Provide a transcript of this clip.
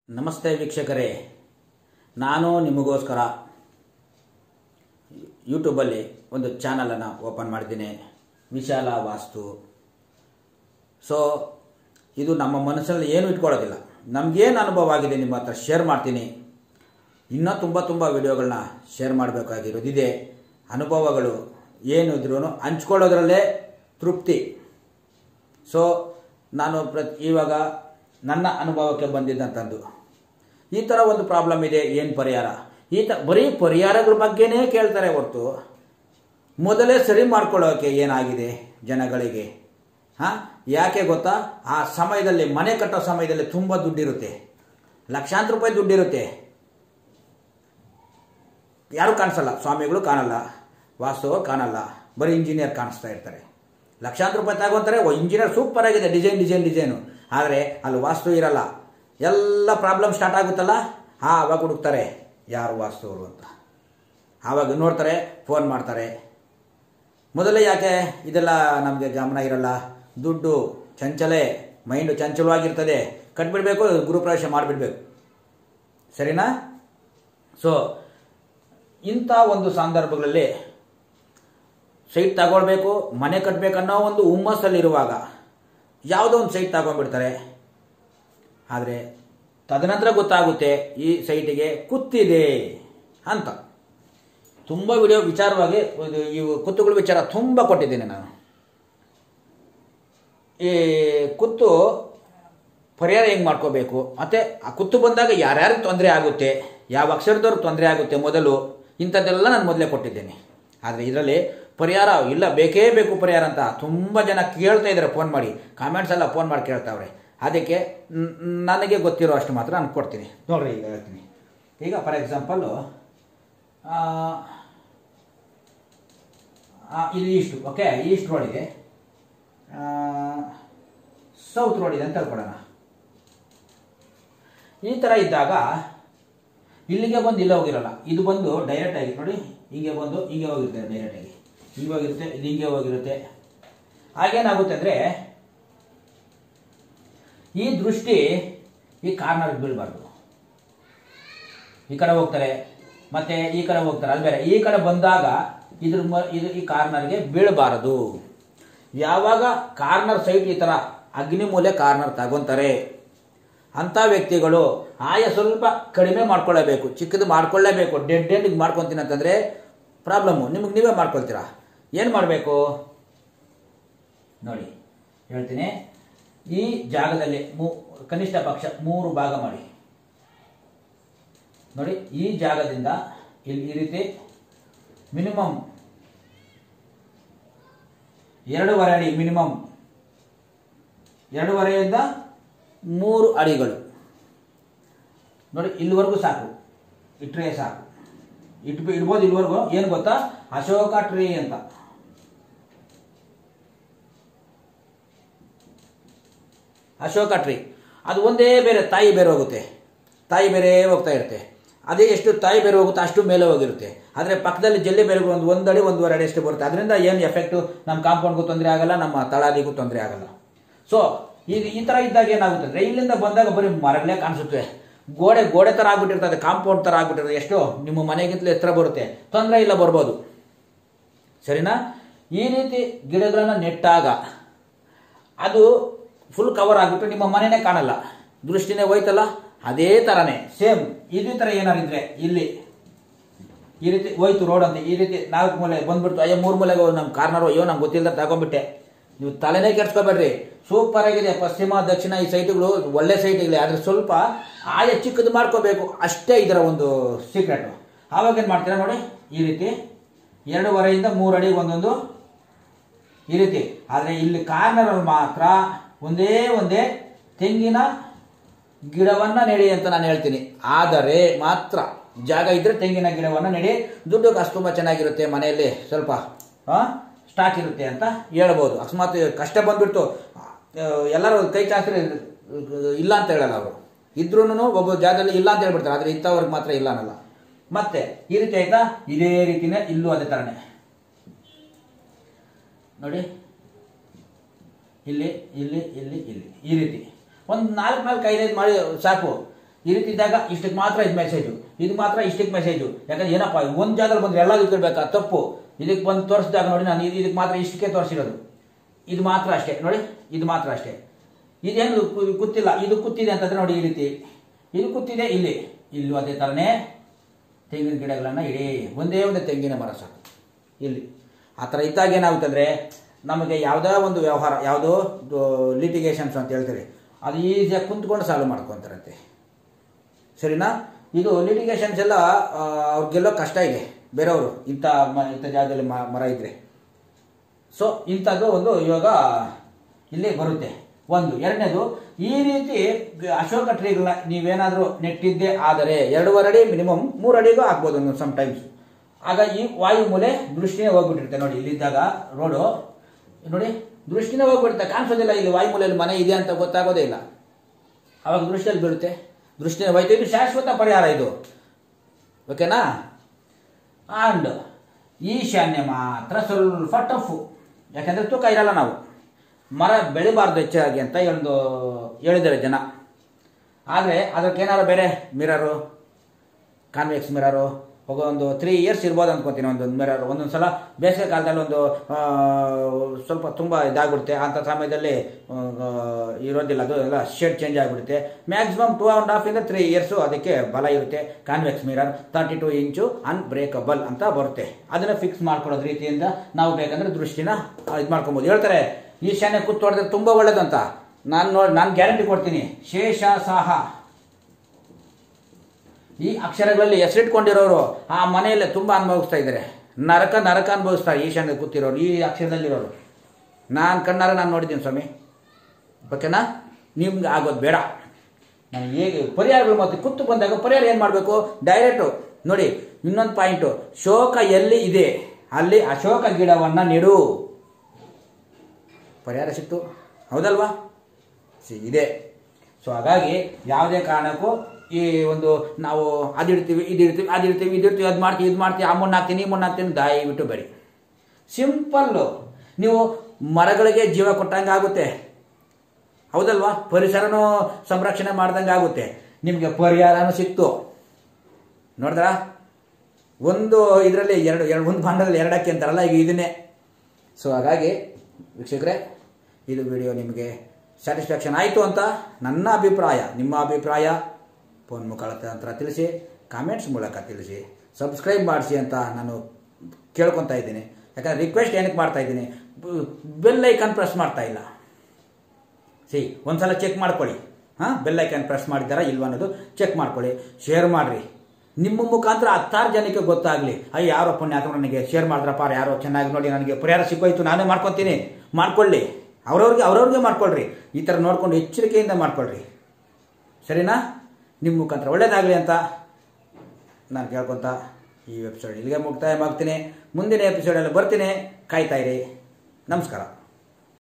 ನಮಸ್ತೆ ವೀಕ್ಷಕರೇ ನಾನು ನಿಮಗೋಸ್ಕರ ಯೂಟ್ಯೂಬಲ್ಲಿ ಒಂದು ಚಾನಲನ್ನು ಓಪನ್ ಮಾಡಿದ್ದೀನಿ ವಿಶಾಲ ವಾಸ್ತು ಸೊ ಇದು ನಮ್ಮ ಮನಸ್ಸಲ್ಲಿ ಏನು ಇಟ್ಕೊಳ್ಳೋದಿಲ್ಲ ನಮಗೇನು ಅನುಭವ ಆಗಿದೆ ನಿಮ್ಮ ಹತ್ರ ಶೇರ್ ಮಾಡ್ತೀನಿ ಇನ್ನೂ ತುಂಬ ತುಂಬ ವಿಡಿಯೋಗಳನ್ನ ಶೇರ್ ಮಾಡಬೇಕಾಗಿರೋದಿದೆ ಅನುಭವಗಳು ಏನು ಇದ್ರೂ ಹಂಚ್ಕೊಳ್ಳೋದ್ರಲ್ಲೇ ತೃಪ್ತಿ ಸೊ ನಾನು ಪ್ರತಿ ಇವಾಗ ನನ್ನ ಅನುಭವಕ್ಕೆ ಬಂದಿದ್ದಂಥದ್ದು ಈ ಥರ ಒಂದು ಪ್ರಾಬ್ಲಮ್ ಇದೆ ಏನು ಪರಿಹಾರ ಈ ತ ಬರೀ ಪರಿಹಾರಗಳ ಬಗ್ಗೆನೇ ಕೇಳ್ತಾರೆ ಹೊರತು ಮೊದಲೇ ಸರಿ ಮಾಡ್ಕೊಳ್ಳೋಕೆ ಏನಾಗಿದೆ ಜನಗಳಿಗೆ ಹಾಂ ಯಾಕೆ ಗೊತ್ತಾ ಆ ಸಮಯದಲ್ಲಿ ಮನೆ ಕಟ್ಟೋ ಸಮಯದಲ್ಲಿ ತುಂಬ ದುಡ್ಡಿರುತ್ತೆ ಲಕ್ಷಾಂತರ ರೂಪಾಯಿ ದುಡ್ಡಿರುತ್ತೆ ಯಾರು ಕಾಣಿಸಲ್ಲ ಸ್ವಾಮಿಗಳು ಕಾಣಲ್ಲ ವಾಸ್ತವ ಕಾಣಲ್ಲ ಬರೀ ಇಂಜಿನಿಯರ್ ಕಾಣಿಸ್ತಾ ಇರ್ತಾರೆ ಲಕ್ಷಾಂತರ ರೂಪಾಯಿ ತಗೊಂತಾರೆ ಓ ಇಂಜಿನಿಯರ್ ಸೂಪರ್ ಆಗಿದೆ ಡಿಸೈನ್ ಡಿಸೈನ್ ಡಿಸೈನು ಆದರೆ ಅಲ್ಲಿ ವಾಸ್ತು ಇರಲ್ಲ ಎಲ್ಲ ಪ್ರಾಬ್ಲಮ್ ಸ್ಟಾರ್ಟ್ ಆಗುತ್ತಲ್ಲ ಆವಾಗ ಹುಡುಕ್ತಾರೆ ಯಾರು ವಾಸ್ತು ಅವರು ಅಂತ ಆವಾಗ ನೋಡ್ತಾರೆ ಫೋನ್ ಮಾಡ್ತಾರೆ ಮೊದಲೇ ಯಾಕೆ ಇದೆಲ್ಲ ನಮಗೆ ಗಮನ ಇರಲ್ಲ ದುಡ್ಡು ಚಂಚಲೆ ಮೈಂಡು ಚಂಚಲವಾಗಿರ್ತದೆ ಕಟ್ಬಿಡ್ಬೇಕು ಗುರುಪ್ರವೇಶ ಮಾಡಿಬಿಡ್ಬೇಕು ಸರಿನಾ ಸೊ ಇಂಥ ಒಂದು ಸಂದರ್ಭಗಳಲ್ಲಿ ಸೈಟ್ ತಗೊಳ್ಬೇಕು ಮನೆ ಕಟ್ಟಬೇಕನ್ನೋ ಒಂದು ಹುಮ್ಮಸ್ಸಲ್ಲಿರುವಾಗ ಯಾವುದೋ ಒಂದು ಸೈಟ್ ತಗೊಂಡ್ಬಿಡ್ತಾರೆ ಆದರೆ ತದನಂತರ ಗೊತ್ತಾಗುತ್ತೆ ಈ ಸೈಟಿಗೆ ಕುತ್ತಿದೆ ಅಂತ ತುಂಬ ವಿಡಿಯೋ ವಿಚಾರವಾಗಿ ಇದು ಇವು ಕುತ್ತುಗಳ ವಿಚಾರ ತುಂಬ ಕೊಟ್ಟಿದ್ದೇನೆ ನಾನು ಈ ಕುತ್ತು ಪರಿಹಾರ ಹೆಂಗೆ ಮಾಡ್ಕೋಬೇಕು ಮತ್ತು ಆ ಕುತ್ತು ಬಂದಾಗ ಯಾರ್ಯಾರಿಗೆ ತೊಂದರೆ ಆಗುತ್ತೆ ಯಾವ ಅಕ್ಷರದವ್ರಿಗೆ ತೊಂದರೆ ಆಗುತ್ತೆ ಮೊದಲು ಇಂಥದ್ದೆಲ್ಲ ನಾನು ಮೊದಲೇ ಕೊಟ್ಟಿದ್ದೇನೆ ಆದರೆ ಇದರಲ್ಲಿ ಪರಿಹಾರ ಇಲ್ಲ ಬೇಕೇ ಬೇಕು ಪರಿಹಾರ ಅಂತ ತುಂಬ ಜನ ಕೇಳ್ತಾ ಇದ್ದಾರೆ ಫೋನ್ ಮಾಡಿ ಕಾಮೆಂಟ್ಸ್ ಎಲ್ಲ ಫೋನ್ ಮಾಡಿ ಕೇಳ್ತಾವ್ರೆ ಅದಕ್ಕೆ ನ್- ನನಗೆ ಗೊತ್ತಿರೋ ಅಷ್ಟು ಮಾತ್ರ ನಾನು ಕೊಡ್ತೀನಿ ನೋಡ್ರಿ ಈಗ ಹೇಳ್ತೀನಿ ಈಗ ಫಾರ್ ಎಕ್ಸಾಂಪಲ್ಲು ಇಲ್ಲಿ ಈಸ್ಟು ಓಕೆ ಈಸ್ಟ್ ರೋಡ್ ಇದೆ ಸೌತ್ ರೋಡ್ ಇದೆ ಅಂತ ತಿಳ್ಕೊಳ್ಳೋಣ ಈ ಥರ ಇದ್ದಾಗ ಇಲ್ಲಿಗೆ ಬಂದು ಇಲ್ಲ ಹೋಗಿರಲ್ಲ ಇದು ಬಂದು ಡೈರೆಕ್ಟ್ ಆಗಿ ನೋಡಿ ಹಿಂಗೆ ಬಂದು ಹಿಂಗೆ ಹೋಗಿರುತ್ತೆ ಡೈರೆಕ್ಟ್ ಆಗಿ ಹಿಂಗೆ ಹೋಗಿರುತ್ತೆ ಇದು ಹಿಂಗೆ ಹೋಗಿರುತ್ತೆ ಆಗೇನಾಗುತ್ತೆ ಅಂದರೆ ಈ ದೃಷ್ಟಿ ಈ ಕಾರ್ನರ್ಗೆ ಬೀಳಬಾರ್ದು ಈ ಕಡೆ ಹೋಗ್ತಾರೆ ಮತ್ತೆ ಈ ಕಡೆ ಹೋಗ್ತಾರೆ ಅಲ್ಲಿ ಬೇರೆ ಈ ಕಡೆ ಬಂದಾಗ ಇದ್ರ ಮ- ಇದು ಈ ಕಾರ್ನರ್ಗೆ ಬೀಳಬಾರದು ಯಾವಾಗ ಕಾರ್ನರ್ ಸೈಟ್ ಈ ಥರ ಅಗ್ನಿಮೂಲೆ ಕಾರ್ನರ್ ತಗೊಂತಾರೆ ಅಂಥ ವ್ಯಕ್ತಿಗಳು ಆಯ ಸ್ವಲ್ಪ ಕಡಿಮೆ ಮಾಡ್ಕೊಳ್ಳೇಬೇಕು ಚಿಕ್ಕದು ಮಾಡ್ಕೊಳ್ಳೇಬೇಕು ಡೆಡ್ ಎಂಡಿಗೆ ಮಾಡ್ಕೊತೀನಿ ಅಂತಂದರೆ ಪ್ರಾಬ್ಲಮ್ಮು ನಿಮಗೆ ನೀವೇ ಮಾಡ್ಕೊಳ್ತೀರಾ ಏನು ಮಾಡಬೇಕು ನೋಡಿ ಹೇಳ್ತೀನಿ ಈ ಜಾಗದಲ್ಲಿ ಮೂ ಕನಿಷ್ಠ ಪಕ್ಷ ಮೂರು ಭಾಗ ಮಾಡಿ ನೋಡಿ ಈ ಜಾಗದಿಂದ ಇಲ್ಲಿ ಈ ರೀತಿ ಮಿನಿಮಮ್ ಎರಡೂವರೆ ಅಡಿ ಮಿನಿಮಮ್ ಎರಡೂವರೆಯಿಂದ ಮೂರು ಅಡಿಗಳು ನೋಡಿ ಇಲ್ಲಿವರೆಗೂ ಸಾಕು ಇಟ್ಟರೆ ಸಾಕು ಇಟ್ಟು ಇಡ್ಬೋದು ಇಲ್ಲಿವರೆಗೂ ಏನು ಗೊತ್ತಾ ಅಶೋಕ ಟ್ರೀ ಅಂತ ಅಶೋಕ ಟ್ರೀ ಅದು ಒಂದೇ ಬೇರೆ ತಾಯಿ ಬೇರೆ ಹೋಗುತ್ತೆ ತಾಯಿ ಬೇರೆ ಹೋಗ್ತಾ ಇರುತ್ತೆ ಅದೇ ಎಷ್ಟು ತಾಯಿ ಬೇರೆ ಹೋಗುತ್ತೆ ಅಷ್ಟು ಮೇಲೆ ಹೋಗಿರುತ್ತೆ ಆದರೆ ಪಕ್ಕದಲ್ಲಿ ಜಲ್ಲಿ ಬೇರೆ ಒಂದು ಒಂದು ಅಡಿ ಒಂದೂವರೆ ಅಡಿ ಅಷ್ಟು ಬರುತ್ತೆ ಅದರಿಂದ ಏನು ಎಫೆಕ್ಟು ನಮ್ಮ ಕಾಂಪೌಂಡ್ಗೂ ತೊಂದರೆ ಆಗಲ್ಲ ನಮ್ಮ ತಳಾದಿಗೂ ತೊಂದರೆ ಆಗಲ್ಲ ಸೊ ಈಗ ಈ ಥರ ಇದ್ದಾಗ ಏನಾಗುತ್ತೆ ಅಂದರೆ ಇಲ್ಲಿಂದ ಬಂದಾಗ ಬರೀ ಮರಗಳೇ ಕಾಣಿಸುತ್ತೆ ಗೋಡೆ ಗೋಡೆ ಥರ ಆಗ್ಬಿಟ್ಟಿರ್ತದೆ ಕಾಂಪೌಂಡ್ ಥರ ಆಗ್ಬಿಟ್ಟಿರ್ತದೆ ಎಷ್ಟು ನಿಮ್ಮ ಮನೆಗಿಂತಲೂ ಎತ್ತರ ಬರುತ್ತೆ ತೊಂದರೆ ಇಲ್ಲ ಬರ್ಬೋದು ಸರಿನಾ ಈ ರೀತಿ ಗಿಡಗಳನ್ನು ನೆಟ್ಟಾಗ ಅದು ಫುಲ್ ಕವರ್ ಆಗಿಬಿಟ್ಟು ನಿಮ್ಮ ಮನೆನೇ ಕಾಣಲ್ಲ ದೃಷ್ಟಿನೇ ಹೋಯ್ತಲ್ಲ ಅದೇ ಥರನೇ ಸೇಮ್ ಇದೇ ಥರ ಏನಾರಿದ್ರೆ ಇಲ್ಲಿ ಈ ರೀತಿ ಹೋಯ್ತು ರೋಡ್ ಅಂತ ಈ ರೀತಿ ನಾಲ್ಕು ಮೂಲೆ ಬಂದ್ಬಿಡ್ತು ಅಯ್ಯೋ ಮೂರು ಮೂಲೆಗೆ ನಮ್ಮ ಕಾರ್ನರು ಅಯ್ಯೋ ನಮ್ಗೆ ಗೊತ್ತಿಲ್ಲದ ತಗೊಂಡ್ಬಿಟ್ಟೆ ನೀವು ತಲೆನೇ ಕೆಡ್ಸ್ಕೊಬೇಡ್ರಿ ಸೂಪರ್ ಆಗಿದೆ ಪಶ್ಚಿಮ ದಕ್ಷಿಣ ಈ ಸೈಟ್ಗಳು ಒಳ್ಳೆ ಸೈಟ್ಗಳು ಆದರೆ ಸ್ವಲ್ಪ ಆಯ ಚಿಕ್ಕದು ಮಾಡ್ಕೋಬೇಕು ಅಷ್ಟೇ ಇದರ ಒಂದು ಸೀಕ್ರೆಟು ಆವಾಗ ಏನು ಮಾಡ್ತೀರಾ ನೋಡಿ ಈ ರೀತಿ ಎರಡೂವರೆಯಿಂದ ಮೂರು ಅಡಿ ಒಂದೊಂದು ಈ ರೀತಿ ಆದರೆ ಇಲ್ಲಿ ಕಾರ್ನರಲ್ಲಿ ಮಾತ್ರ ಒಂದೇ ಒಂದೇ ತೆಂಗಿನ ಗಿಡವನ್ನ ನೆಡಿ ಅಂತ ನಾನು ಹೇಳ್ತೀನಿ ಆದರೆ ಮಾತ್ರ ಜಾಗ ಇದ್ರೆ ತೆಂಗಿನ ಗಿಡವನ್ನ ನೆಡಿ ದುಡ್ಡು ಕಾಸು ತುಂಬ ಚೆನ್ನಾಗಿರುತ್ತೆ ಮನೆಯಲ್ಲಿ ಸ್ವಲ್ಪ ಸ್ಟಾಕ್ ಇರುತ್ತೆ ಅಂತ ಹೇಳ್ಬೋದು ಅಕಸ್ಮಾತ್ ಕಷ್ಟ ಬಂದ್ಬಿಟ್ಟು ಆ, ಎಲ್ಲರೂ ಕೈ ಚಾಚ್ರೆ ಇಲ್ಲ ಅಂತ ಹೇಳಲ್ಲ ಅವರು ಇದ್ರೂ ಒಬ್ಬ ಜಾಗದಲ್ಲಿ ಇಲ್ಲ ಅಂತ ಹೇಳ್ಬಿಡ್ತಾರೆ ಆದರೆ ಇಂಥವ್ರಿಗೆ ಮಾತ್ರ ಇಲ್ಲ ಅನ್ನಲ್ಲ ಮತ್ತೆ ಈ ರೀತಿ ಆಯ್ತಾ ಇದೇ ರೀತಿನೇ ಇಲ್ಲೂ ಅದೇ ಥರನೇ ನೋಡಿ ಇಲ್ಲಿ ಇಲ್ಲಿ ಇಲ್ಲಿ ಇಲ್ಲಿ ಈ ರೀತಿ ಒಂದು ನಾಲ್ಕು ನಾಲ್ಕು ಐದೈದು ಮಾಡಿ ಸಾಕು ಈ ರೀತಿ ಇದ್ದಾಗ ಇಷ್ಟಕ್ಕೆ ಮಾತ್ರ ಇದು ಮೆಸೇಜು ಇದು ಮಾತ್ರ ಇಷ್ಟಕ್ಕೆ ಮೆಸೇಜು ಯಾಕಂದ್ರೆ ಏನಪ್ಪ ಒಂದು ಜಾಗದಲ್ಲಿ ಬಂದ್ರೆ ಎಲ್ಲ ಇಟ್ಕೊಳ್ಬೇಕಾ ತಪ್ಪು ಇದಕ್ಕೆ ಬಂದು ತೋರಿಸಿದಾಗ ನೋಡಿ ನಾನು ಇದು ಇದಕ್ಕೆ ಮಾತ್ರ ಇಷ್ಟಕ್ಕೆ ತೋರಿಸಿರೋದು ಇದು ಮಾತ್ರ ಅಷ್ಟೇ ನೋಡಿ ಇದು ಮಾತ್ರ ಅಷ್ಟೇ ಇದೇನು ಕು- ಕೂತಿಲ್ಲ ಇದು ಕೂತಿದೆ ಅಂತಂದ್ರೆ ನೋಡಿ ಈ ರೀತಿ ಇದು ಕೂತಿದೆ ಇಲ್ಲಿ ಇಲ್ಲೂ ಅದೇ ಥರನೇ ತೆಂಗಿನ ಗಿಡಗಳನ್ನು ಇಡೀ ಒಂದೇ ಒಂದು ತೆಂಗಿನ ಮರ ಸಾಕು ಇಲ್ಲಿ ಆ ಥರ ಇದ್ದಾಗ ಏನಾಗುತ್ತಂದ್ರೆ ನಮಗೆ ಯಾವುದೇ ಒಂದು ವ್ಯವಹಾರ ಯಾವುದೋ ಲಿಟಿಗೇಷನ್ಸ್ ಅಂತ ಹೇಳ್ತೀವಿ ಅದು ಈಸಿಯಾಗಿ ಕುಂತ್ಕೊಂಡು ಸಾಲ್ವ್ ಮಾಡ್ಕೊತಾರಂತೆ ಸರಿನಾ ಇದು ಲಿಟಿಗೇಷನ್ಸ್ ಎಲ್ಲ ಆ, ಅವ್ರಿಗೆಲ್ಲೋ ಕಷ್ಟ ಇದೆ ಬೇರೆಯವರು ಇಂಥ ಮ- ಇಂಥ ಜಾಗದಲ್ಲಿ ಮ- ಮರ ಇದ್ರೆ ಸೊ ಇಂಥದ್ದು ಒಂದು ಯೋಗ ಇಲ್ಲಿ ಬರುತ್ತೆ ಒಂದು ಎರಡನೇದು ಈ ರೀತಿ ಗ- ಅಶೋಕ ಟ್ರೀಗಳನ್ನ ನೀವೇನಾದರೂ ನೆಟ್ಟಿದ್ದೇ ಆದರೆ ಎರಡೂವರೆ ಅಡಿ ಮಿನಿಮಮ್ ಮೂರು ಅಡಿಗೂ ಆಗ್ಬೋದು ಒಂದು ಸಮ್ ಟೈಮ್ಸ್ ಆಗ ಈ ವಾಯು ಮೂಲೆ ದೃಷ್ಟಿನೇ ಹೋಗ್ಬಿಟ್ಟಿರುತ್ತೆ ನೋಡಿ ಇಲ್ಲಿದ್ದಾಗ ರೋಡು ನೋಡಿ ದೃಷ್ಟಿನೇ ಹೋಗ್ಬಿಡುತ್ತೆ ಕಾಣಿಸೋದಿಲ್ಲ ಇಲ್ಲಿ ವಾಯು ಮೂಲೆಯಲ್ಲಿ ಮನೆ ಇದೆ ಅಂತ ಗೊತ್ತಾಗೋದೇ ಇಲ್ಲ ಅವಾಗ ದೃಷ್ಟಿಯಲ್ಲಿ ಬೀಳುತ್ತೆ ದೃಷ್ಟಿನೇ ಹೋಯ್ತು ಇದು ಶಾಶ್ವತ ಪರಿಹಾರ ಇದು ಓಕೆನಾ ಆ್ಯಂಡ್ ಈಶಾನ್ಯ ಮಾತ್ರ ಸ್ವಲ್ಪ ಟಫು ಯಾಕಂದರೆ ತೂಕ ಇರಲ್ಲ ನಾವು ಮರ ಬೆಳಿಬಾರ್ದು ಹೆಚ್ಚಾಗಿ ಅಂತ ಒಂದು ಹೇಳಿದ್ದಾರೆ ಜನ ಆದರೆ ಅದಕ್ಕೆ ಏನಾರು ಬೇರೆ ಮಿರರು ಕಾನ್ವೆಕ್ಸ್ ಮಿರರು ಹೋಗೋ ಒಂದು ತ್ರೀ ಇಯರ್ಸ್ ಇರ್ಬೋದು ಅನ್ಕೋತೀನಿ ಒಂದೊಂದು ಮಿರರ್ ಒಂದೊಂದು ಸಲ ಬೇಸಿಗೆ ಕಾಲದಲ್ಲಿ ಒಂದು ಆ, ಸ್ವಲ್ಪ ತುಂಬ ಇದಾಗ್ಬಿಡುತ್ತೆ ಅಂಥ ಸಮಯದಲ್ಲಿ ಆ, ಇರೋದಿಲ್ಲ ಅದು ಎಲ್ಲ ಶೇಡ್ ಚೇಂಜ್ ಆಗಿಬಿಡುತ್ತೆ ಮ್ಯಾಕ್ಸಿಮಮ್ ಟೂ ಆ್ಯಂಡ್ ಹಾಫ್ ಇಂದ ತ್ರೀ ಇಯರ್ಸು ಅದಕ್ಕೆ ಬಲ ಇರುತ್ತೆ convex mirror thirty two inch unbreakable ಅಂತ ಬರುತ್ತೆ ಅದನ್ನು ಫಿಕ್ಸ್ ಮಾಡ್ಕೊಳ್ಳೋದು ರೀತಿಯಿಂದ ನಾವು ಬೇಕಂದ್ರೆ ದೃಷ್ಟಿನ ಇದು ಮಾಡ್ಕೊಬೋದು ಹೇಳ್ತಾರೆ ಈಶಾನ್ಯ ಕೂತ್ ಹೊಡೆದ್ರೆ ತುಂಬ ಒಳ್ಳೇದಂತ ನಾನು ನೋಡಿ ನಾನು ಗ್ಯಾರಂಟಿ ಕೊಡ್ತೀನಿ ಶೇಷ ಸಾಹ ಈ ಅಕ್ಷರಗಳಲ್ಲಿ ಹೆಸರಿಟ್ಕೊಂಡಿರೋರು ಆ ಮನೆಯಲ್ಲೇ ತುಂಬ ಅನುಭವಿಸ್ತಾ ಇದ್ದಾರೆ ನರಕ ನರಕ ಅನುಭವಿಸ್ತಾರೆ ಈಶಾನ್ಯ ಕೂತಿರೋರು ಈ ಅಕ್ಷರದಲ್ಲಿರೋರು ನಾನು ಕಣ್ಣಾರ ನಾನು ನೋಡಿದ್ದೀನಿ ಸ್ವಾಮಿ ಓಕೆನಾ ನಿಮ್ಗೆ ಆಗೋದು ಬೇಡ ನಾನು ಹೇಗೆ ಪರಿಹಾರಗಳು ಮತ್ತೆ ಕುತ್ತು ಬಂದಾಗ ಪರಿಹಾರ ಏನು ಮಾಡಬೇಕು ಡೈರೆಕ್ಟು ನೋಡಿ ಇನ್ನೊಂದು ಪಾಯಿಂಟು ಶೋಕ ಎಲ್ಲಿ ಇದೆ ಅಲ್ಲಿ ಅಶೋಕ ಗಿಡವನ್ನು ನೆಡು ಪರಿಹಾರ ಸಿಕ್ತು ಹೌದಲ್ವಾ ಸಿ ಇದೆ ಸೊ ಹಾಗಾಗಿ ಯಾವುದೇ ಕಾರಣಕ್ಕೂ ಈ ಒಂದು ನಾವು ಅದಿಡ್ತೀವಿ ಇದಿಡ್ತೀವಿ ಅದಿಡ್ತೀವಿ ಇದಿಡ್ತೀವಿ ಅದು ಮಾಡ್ತೀವಿ ಇದು ಮಾಡ್ತೀವಿ ಆ ಮಣ್ಣು ಹಾಕ್ತೀನಿ ಈ ಮಣ್ಣು ಹಾಕ್ತೀನಿ ದಯವಿಟ್ಟು ಬರಿ ಸಿಂಪಲ್ಲು ನೀವು ಮರಗಳಿಗೆ ಜೀವ ಕೊಟ್ಟಂಗೆ ಆಗುತ್ತೆ ಹೌದಲ್ವಾ ಪರಿಸರನೂ ಸಂರಕ್ಷಣೆ ಮಾಡ್ದಂಗೆ ಆಗುತ್ತೆ ನಿಮಗೆ ಪರಿಹಾರನೂ ಸಿಕ್ತು ನೋಡಿದ್ರಾ ಒಂದು ಇದರಲ್ಲಿ ಎರಡು ಎರಡು ಒಂದು ಭಾಂಡದಲ್ಲಿ ಎರಡಕ್ಕೆ ಅಂತಾರಲ್ಲ ಈಗ ಇದನ್ನೇ ಸೊ ಹಾಗಾಗಿ ವೀಕ್ಷಕರೇ ಇದು ವಿಡಿಯೋ ನಿಮಗೆ ಸ್ಯಾಟಿಸ್ಫ್ಯಾಕ್ಷನ್ ಆಯಿತು ಅಂತ ನನ್ನ ಅಭಿಪ್ರಾಯ ನಿಮ್ಮ ಅಭಿಪ್ರಾಯ ಫೋನ್ ಮುಖಾಂತರ ತಿಳಿಸಿ ಕಾಮೆಂಟ್ಸ್ ಮೂಲಕ ತಿಳಿಸಿ ಸಬ್ಸ್ಕ್ರೈಬ್ ಮಾಡಿಸಿ ಅಂತ ನಾನು ಕೇಳ್ಕೊತಾ ಇದ್ದೀನಿ ಯಾಕಂದರೆ ರಿಕ್ವೆಸ್ಟ್ ಏನಕ್ಕೆ ಮಾಡ್ತಾ ಇದ್ದೀನಿ ಬೆಲ್ ಐಕಾನ್ ಪ್ರೆಸ್ ಮಾಡ್ತಾ ಇಲ್ಲ ಸಿ ಒಂದ್ಸಲ ಚೆಕ್ ಮಾಡ್ಕೊಳ್ಳಿ ಹಾಂ ಬೆಲ್ ಐಕಾನ್ ಪ್ರೆಸ್ ಮಾಡಿದ್ದಾರಾ ಇಲ್ವಾ ಅನ್ನೋದು ಚೆಕ್ ಮಾಡ್ಕೊಳ್ಳಿ ಶೇರ್ ಮಾಡಿರಿ ನಿಮ್ಮ ಮುಖಾಂತರ ಹತ್ತಾರು ಜನಕ್ಕೆ ಗೊತ್ತಾಗಲಿ ಅಯ್ಯ ಯಾರೋ ಪುಣ್ಯಾತ್ಮ ನನಗೆ ಶೇರ್ ಮಾಡಿದ್ರಪ್ಪ ಯಾರೋ ಚೆನ್ನಾಗಿ ನೋಡಿ ನನಗೆ ಪರಿಹಾರ ಸಿಕ್ಕೋಯ್ತು ನಾನೇ ಮಾಡ್ಕೊತೀನಿ ಮಾಡ್ಕೊಳ್ಳಿ ಅವ್ರವ್ರಿಗೆ ಅವ್ರವ್ರಿಗೆ ಮಾಡ್ಕೊಳ್ರಿ ಈ ಥರ ನೋಡ್ಕೊಂಡು ಎಚ್ಚರಿಕೆಯಿಂದ ಮಾಡ್ಕೊಳ್ರಿ ಸರಿನಾ ನಿಮ್ಮ ಮುಖಾಂತರ ಒಳ್ಳೇದಾಗಲಿ ಅಂತ ನಾನು ಕೇಳ್ಕೊತ ಈ ಎಪಿಸೋಡ್ ಇಲ್ಲಿಗೆ ಮುಕ್ತಾಯ ಮಾಡ್ತೀನಿ ಮುಂದಿನ ಎಪಿಸೋಡಲ್ಲಿ ಬರ್ತೀನಿ ಕಾಯ್ತಾ ಇರಿ ನಮಸ್ಕಾರ